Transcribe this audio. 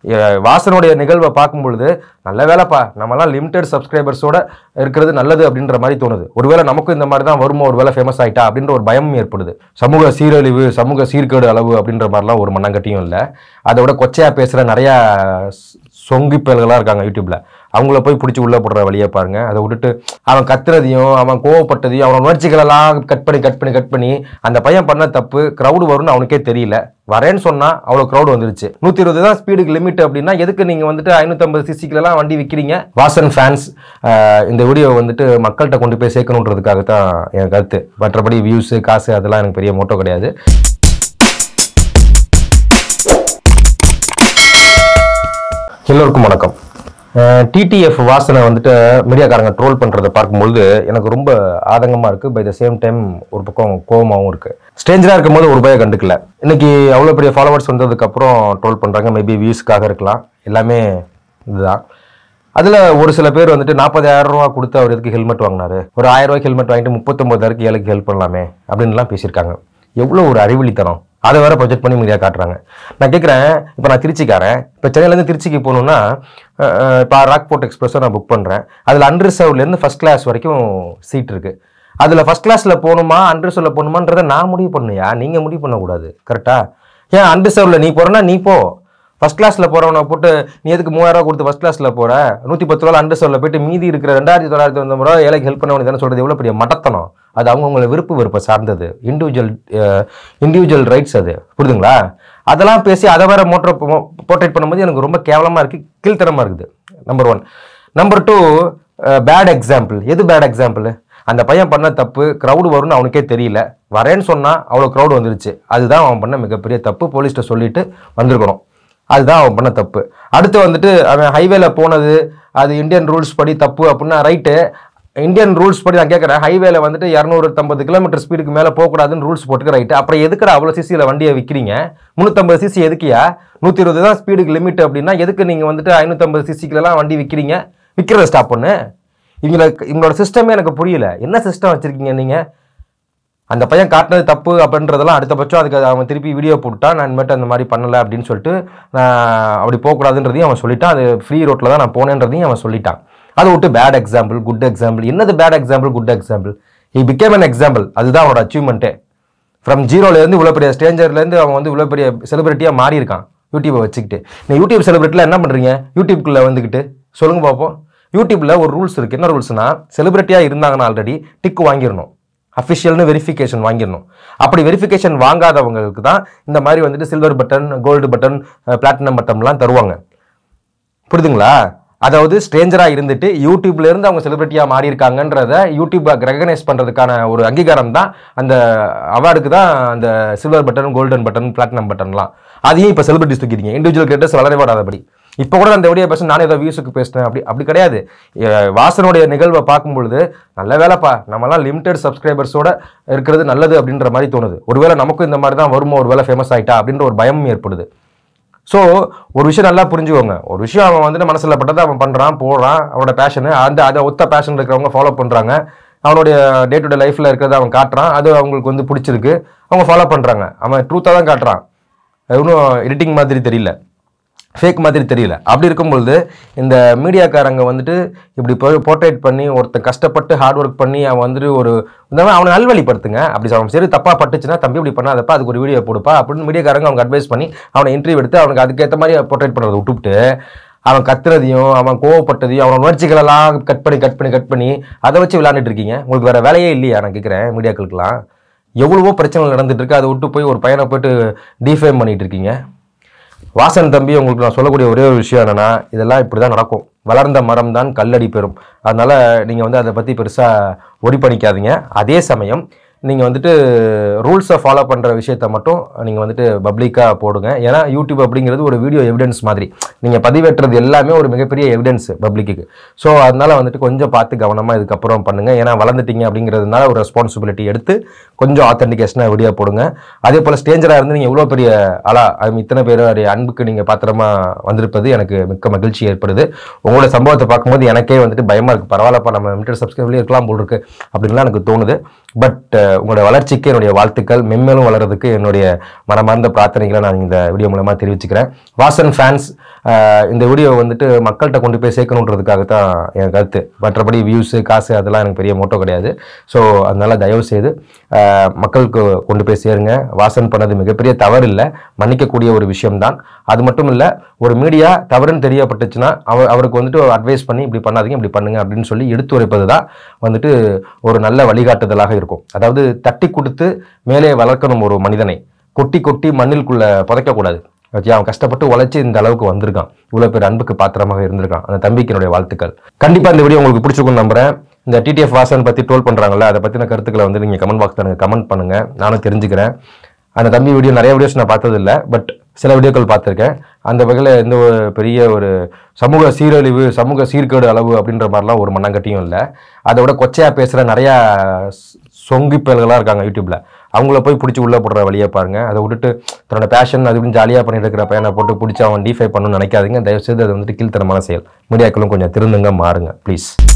அஹ் வாசனுடைய நிகழ்வை பார்க்கும் பொழுது நல்ல வேலைப்பா நம்மலாம் லிமிடெட் சப்ஸ்கிரைபர்ஸோட இருக்கிறது நல்லது அப்படின்ற மாதிரி தோணுது ஒருவேளை நமக்கும் இந்த மாதிரி தான் வருமோ ஒருவேளை ஃபேமஸ் ஆயிட்டா அப்படின்ற ஒரு பயமும் ஏற்படுது சமூக சீரழிவு சமூக சீர்கேடு அளவு அப்படின்ற மாதிரிலாம் ஒரு மண்ணங்கட்டியும் இல்லை அதை விட கொச்சையா பேசுகிற நிறையா சொங்கி பயல்களாக இருக்காங்க யூடியூப்ல அவங்கள போய் பிடிச்சி உள்ள போடுற வழியை பாருங்க அதை விட்டுட்டு அவன் கத்துறதையும் அவன் கோவப்பட்டதையும் அவன் உணர்ச்சிகளெல்லாம் கட் பண்ணி கட் பண்ணி கட் பண்ணி அந்த பையன் பண்ண தப்பு க்ரௌடு வரும்னு அவனுக்கே தெரியல வரேன்னு சொன்னா அவ்வளோ க்ரௌடு வந்துருச்சு நூற்றி இருபது தான் ஸ்பீடுக்கு லிமிட் அப்படின்னா எதுக்கு நீங்க வந்துட்டு ஐநூற்றம்பது சிசிக்கெல்லாம் வண்டி விற்கிறீங்க வாசன் ஃபேன்ஸ் இந்த வீடியோ வந்துட்டு மக்கள்கிட்ட கொண்டு போய் சேர்க்கணுன்றதுக்காக தான் என் கருத்து மற்றபடி வியூஸு காசு அதெல்லாம் எனக்கு பெரிய மோட்டோ கிடையாது எல்லோருக்கும் வணக்கம் டிடிஎஃப் வாசனை வந்துட்டு மீடியாக்காரங்க ட்ரோல் பண்ணுறதை பார்க்கும்பொழுது எனக்கு ரொம்ப ஆதங்கமாக இருக்குது பை த சேம் டைம் ஒரு பக்கம் கோவமாகவும் இருக்குது ஸ்ட்ரேஞ்சராக இருக்கும்போது ஒரு ரூபாயை கண்டுக்கல இன்னைக்கு அவ்வளோ பெரிய ஃபாலோவர்ஸ் வந்ததுக்கப்புறம் ட்ரோல் பண்ணுறாங்க மேபி வியூஸ்க்காக இருக்கலாம் எல்லாமே இதுதான் அதில் ஒரு சில பேர் வந்துட்டு நாற்பதாயிரம் ரூபா கொடுத்து அவர் எதுக்கு ஹெல்மெட் வாங்கினாரு ஒரு ஆயிரம் ரூபாய்க்கு ஹெல்மெட் வாங்கிட்டு முப்பத்தொம்பதாயிரக்கு ஏழைக்கு ஹெல்ப் பண்ணலாமே அப்படின்லாம் பேசியிருக்காங்க எவ்வளோ ஒரு அறிவழித்தனம் அதை வேற ப்ரொஜெக்ட் பண்ணி மீடியா காட்டுறாங்க நான் கேட்குறேன் இப்போ நான் திருச்சிக்காரன் இப்போ சென்னையிலேருந்து திருச்சிக்கு போகணுன்னா இப்போ ராக்போர்ட் எக்ஸ்பிரஸை நான் புக் பண்ணுறேன் அதில் அன்ரிசர்வ்லேருந்து ஃபஸ்ட் கிளாஸ் வரைக்கும் சீட் இருக்குது அதில் ஃபஸ்ட் கிளாஸில் போகணுமா அன்ரிசர்வில் போகணுமான்றதை நான் முடிவு பண்ணுயா நீங்கள் முடிவு பண்ணக்கூடாது கரெக்டாக ஏன் அன்ரிசர்வில் நீ போகிறனா நீ போ ஃபஸ்ட் கிளாஸில் போகிறவனை போட்டு நீ எதுக்கு மூவாயிரம் ரூபா கொடுத்து ஃபஸ்ட் கிளாஸில் போகிற நூற்றி பத்து ரூபா அண்டர் சொல்ல போயிட்டு மீதி இருக்கிற ரெண்டாயிரத்தி தொள்ளாயிரத்தி ஒன்பது ரூபா ஏழைக்கு ஹெல்ப் பண்ண தானே சொல்கிறது எவ்வளோ பெரிய மடத்தனம் அது அவங்கவுங்கள விருப்பு வெறுப்பை சார்ந்தது இண்டிவிஜுவல் இண்டிவிஜுவல் ரைட்ஸ் அது புரியுதுங்களா அதெல்லாம் பேசி அதை வேற மோட்டர் போர்ட்ரேட் பண்ணும்போது எனக்கு ரொம்ப கேவலமாக இருக்குது கீழ்த்தரமாக இருக்குது number one number two bad example எது பேட் எக்ஸாம்பிள் அந்த பையன் பண்ண தப்பு க்ரௌடு வரும்னு அவனுக்கே தெரியல வரேன்னு சொன்னா அவ்வளோ க்ரௌடு வந்துருச்சு அதுதான் அவன் பண்ண மிகப்பெரிய தப்பு போலீஸ்கிட்ட சொல்லிட்டு வந்திருக்கணும் அதுதான் அவன் பண்ண தப்பு அடுத்து வந்துட்டு அவன் ஹைவேல போனது அது இந்தியன் ரூல்ஸ் படி தப்பு அப்படின்னா ரைட்டு இந்தியன் ரூல்ஸ் படி நான் கேட்குறேன் ஹைவேல வந்துட்டு இரநூத்தம்பது கிலோமீட்டர் ஸ்பீடுக்கு மேலே போகக்கூடாதுன்னு ரூல்ஸ் போட்டுக்க ரைட்டு அப்புறம் எதுக்குடா அவ்வளோ சிசியில் வண்டியை விற்கிறீங்க முந்நூற்றம்பது சிசி எதுக்குயா நூற்றி இருபது தான் ஸ்பீடுக்கு லிமிட் அப்படின்னா எதுக்கு நீங்கள் வந்துட்டு ஐநூற்றம்பது சிசிக்கெல்லாம் வண்டி விற்கிறீங்க விற்கிறத ஸ்டாப் பண்ணு இவங்கள இவங்களோட சிஸ்டமே எனக்கு புரியல என்ன சிஸ்டம் வச்சுருக்கீங்க நீங்கள் அந்த பையன் காட்டினது தப்பு அப்படின்றதெல்லாம் அடுத்தபட்சம் அதுக்கு அவன் திருப்பி வீடியோ போட்டுட்டா நான் இனிமேட்டு அந்த மாதிரி பண்ணலை அப்படின்னு சொல்லிட்டு நான் அப்படி போகக்கூடாதுன்றதையும் அவன் சொல்லிட்டான் அது ஃப்ரீ ரோட்டில் தான் நான் போனேன்றதையும் அவன் சொல்லிட்டான் அதை விட்டு பேட் எக்ஸாம்பிள் குட் எக்ஸாம்பிள் என்னது bad example good example he became an example அதுதான் அவனோட அச்சீவ்மெண்ட்டே ஃப்ரம் ஜீரோலேருந்து இவ்வளோ பெரிய ஸ்டேஞ்சர்லேருந்து அவன் வந்து இவ்வளோ பெரிய செலிபிரிட்டியாக மாறி இருக்கான் யூடியூப்பை வச்சுக்கிட்டு நீ யூடியூப் செலிபிரிட்டியில் என்ன பண்ணுறீங்க யூடியூப்குள்ளே வந்துக்கிட்டு சொல்லுங்க பார்ப்போம் யூடியூப்ல ஒரு ரூல்ஸ் இருக்குது என்ன ரூல்ஸ்னா செலிபிரிட்டியாக இருந்தாங்கன்னா ஆல்ரெடி டிக் வாங்கிடணும் அஃபிஷியல்னு வெரிஃபிகேஷன் வாங்கிடணும் அப்படி வெரிஃபிகேஷன் வாங்காதவங்களுக்கு தான் இந்த மாதிரி வந்துட்டு silver button gold button platinum பட்டன்லாம் தருவாங்க புரியுதுங்களா அதாவது ஸ்ட்ரேஞ்சராக இருந்துட்டு யூடியூப்ல இருந்து அவங்க செலிபிரிட்டியாக மாறி இருக்காங்கன்றத யூடியூப் ரெகனைஸ் பண்ணுறதுக்கான ஒரு அங்கீகாரம் தான் அந்த அவார்டுக்கு தான் அந்த silver button golden button platinum பட்டன்லாம் அதையும் இப்போ செலிபிரிட்டிஸ் தூக்கிட்டீங்க இண்டிவிஜுவல் கிரியேட்டர்ஸ் வளரவே வராதபடி இப்போ கூட அந்த வீடியோ பேச நானே ஏதோ வியூஸுக்கு பேசினேன் அப்படி அப்படி கிடையாது அஹ் வாசனுடைய நிகழ்வை பார்க்கும் பொழுது நல்ல வேலைப்பா நம்மலாம் லிமிடெட் சப்ஸ்கிரைபர்ஸோட இருக்கிறது நல்லது அப்படின்ற மாதிரி தோணுது ஒருவேளை நமக்கும் இந்த மாதிரி தான் வருமோ ஒருவேளை ஃபேமஸ் ஆயிட்டா அப்படின்ற ஒரு பயமும் ஏற்படுது ஸோ ஒரு விஷயம் நல்லா புரிஞ்சுக்கோங்க ஒரு விஷயம் அவன் வந்துட்டு மனசில் பட்டதை அவன் பண்ணுறான் போடுறான் அவனோட பேஷனு அந்த அதை ஒத்த பேஷன் இருக்கிறவங்க ஃபாலோ பண்ணுறாங்க அவனுடைய டே டு டே லைஃப்பில் இருக்கிறத அவன் காட்டுறான் அது அவங்களுக்கு வந்து பிடிச்சிருக்கு அவங்க ஃபாலோ பண்ணுறாங்க அவன் ட்ரூத்தாக தான் காட்டுறான் இன்னும் எடிட்டிங் மாதிரி தெரியல ஃபேக் மாதிரி தெரியல அப்படி இருக்கும்பொழுது இந்த மீடியாக்காரங்க வந்துட்டு இப்படி போர்ட்ரேட் பண்ணி ஒருத்தன் கஷ்டப்பட்டு ஹார்ட் ஒர்க் பண்ணி அவன் வந்துட்டு ஒரு இந்த மாதிரி அவனை நல்வழிப்படுத்துங்க அப்படி அவன் சரி தப்பாக பட்டுச்சுன்னா தம்பி இப்படி பண்ணாதப்பா அதுக்கு ஒரு வீடியோ போடுப்பா அப்படின்னு மீடியாக்காரங்க அவங்க அட்வைஸ் பண்ணி அவனை இன்டர்வியூ எடுத்து அவனுக்கு அதுக்கேற்ற மாதிரி போர்ட்ரேட் பண்ணுறதை விட்டுவிட்டு அவன் கத்துறதையும் அவன் கோவப்பட்டதையும் அவன் உணர்ச்சிகளெல்லாம் கட் பண்ணி கட் பண்ணி கட் பண்ணி அதை வச்சு விளையாண்டுட்டு இருக்கீங்க உங்களுக்கு வேற வேலையே இல்லையா நான் கேட்குறேன் மீடியாக்களுக்கெல்லாம் எவ்வளவோ பிரச்சனைகள் நடந்துட்டு இருக்கு அதை விட்டு போய் ஒரு பையனை போயிட்டு டிஃபேம் பண்ணிட்டு இருக்கீங்க வாசன் தம்பி உங்களுக்கு நான் சொல்லக்கூடிய ஒரே ஒரு விஷயம் என்னன்னா இதெல்லாம் இப்படி தான் நடக்கும் வளர்ந்த மரம் தான் கல்லடி பெறும் அதனால நீங்கள் வந்து அதை பற்றி பெருசாக ஒரி பண்ணிக்காதீங்க அதே சமயம் நீங்கள் வந்துட்டு ரூல்ஸை ஃபாலோ பண்ணுற விஷயத்த மட்டும் நீங்கள் வந்துட்டு பப்ளிக்காக போடுங்க ஏன்னா யூடியூப் அப்படிங்கிறது ஒரு வீடியோ எவிடன்ஸ் மாதிரி நீங்கள் பதிவேற்றுறது எல்லாமே ஒரு மிகப்பெரிய எவிடன்ஸ் பப்ளிக்கு ஸோ அதனால வந்துட்டு கொஞ்சம் பார்த்து கவனமாக இதுக்கப்புறம் பண்ணுங்கள் ஏன்னா வளர்ந்துட்டீங்க அப்படிங்கிறதுனால ஒரு ரெஸ்பான்சிபிலிட்டி எடுத்து கொஞ்சம் ஆத்தென்டிகேஷனாக வீடியோ போடுங்க அதே போல் ஸ்டேஞ்சராக இருந்து நீங்கள் எவ்வளோ பெரிய ஆளா அது இத்தனை பேர் அன்புக்கு நீங்கள் பாத்திரமா வந்திருப்பது எனக்கு மிக்க மகிழ்ச்சி ஏற்படுது உங்களோட சம்பவத்தை பார்க்கும்போது எனக்கே வந்துட்டு பயமாக இருக்குது பரவாயில்லப்பா நம்ம லிமிடெட் சப்ஸ்கிரைப்லேயே இருக்கலாம் போல் இருக்கு அப்படின்லாம் எனக்கு தோணுது பட் உங்களோட வளர்ச்சிக்கு என்னுடைய வாழ்த்துக்கள் மென்மேலும் வளர்றதுக்கு என்னுடைய மனமார்ந்த பிரார்த்தனைகளை நான் இந்த வீடியோ மூலமாக தெரிவிச்சுக்கிறேன் வாசன் ஃபேன்ஸ் இந்த வீடியோ வந்துட்டு மக்கள்கிட்ட கொண்டு போய் சேர்க்கணுன்றதுக்காக தான் என் கருத்து மற்றபடி வியூஸு காசு அதெல்லாம் எனக்கு பெரிய மோட்டோ கிடையாது ஸோ அதனால தயவு செய்து ஆஹ், மக்களுக்கு கொண்டு போய் சேருங்க வாசன் பண்ணது மிகப்பெரிய தவறு இல்லை மன்னிக்கக்கூடிய ஒரு விஷயம்தான் அது மட்டும் இல்லை ஒரு மீடியா தவறுன்னு தெரியப்பட்டுச்சுன்னா அவர் அவருக்கு வந்துட்டு அட்வைஸ் பண்ணி இப்படி பண்ணாதீங்க இப்படி பண்ணுங்க அப்படின்னு சொல்லி எடுத்து உரைப்பது தான் வந்துட்டு ஒரு நல்ல வழிகாட்டுதலாக இருக்கும் அதாவது தட்டி கொடுத்து மேலே வளர்க்கணும் ஒரு மனிதனை கொட்டி கொட்டி மண்ணிற்குள்ள புதைக்கக்கூடாது ஓகே அவன் கஷ்டப்பட்டு உழைச்சி இந்த அளவுக்கு வந்திருக்கான் இவ்வளோ பேர் அன்புக்கு பாத்திரமாக இருந்திருக்கான் அந்த தம்பிக்கு என்னுடைய வாழ்த்துக்கள் கண்டிப்பாக இந்த வீடியோ உங்களுக்கு பிடிச்சிருக்கும்னு நம்புறேன் இந்த டிடிஎஃப் வாசன் பற்றி ட்ரோல் பண்ணுறாங்கல்ல அதை பற்றின கருத்துக்களை வந்து நீங்கள் கமெண்ட் பாக்ஸில் எனக்கு கமெண்ட் பண்ணுங்க நானும் தெரிஞ்சுக்கிறேன் அந்த தம்பி வீடியோ நிறைய வீடியோஸ் நான் பார்த்ததில்ல பட் சில வீடியோக்கள் பார்த்துருக்கேன் அந்த வகையில் எந்த ஒரு பெரிய ஒரு சமூக சீரழிவு சமூக சீர்கேடு அளவு அப்படின்ற மாதிரிலாம் ஒரு மண்ணங்கட்டியும் இல்லை அதை விட கொச்சையாக பேசுகிற நிறையா சொங்கி பயல்களாக இருக்காங்க யூடியூப்ல அவங்கள போய் பிடிச்சி உள்ளே போடுற வழியை பாருங்க அதை விட்டுட்டு தன்னோட பேஷன் அது இப்படின்னு ஜாலியாக பண்ணிட்டு இருக்கிற பையனை போட்டு பிடிச்சி அவன் டிஃபை பண்ணணும்னு நினைக்காதீங்க தயவுசெய்து அது வந்துட்டு கீழ்த்தனமான செயல் மீடியாக்களும் கொஞ்சம் திருந்துங்க மாறுங்க ப்ளீஸ்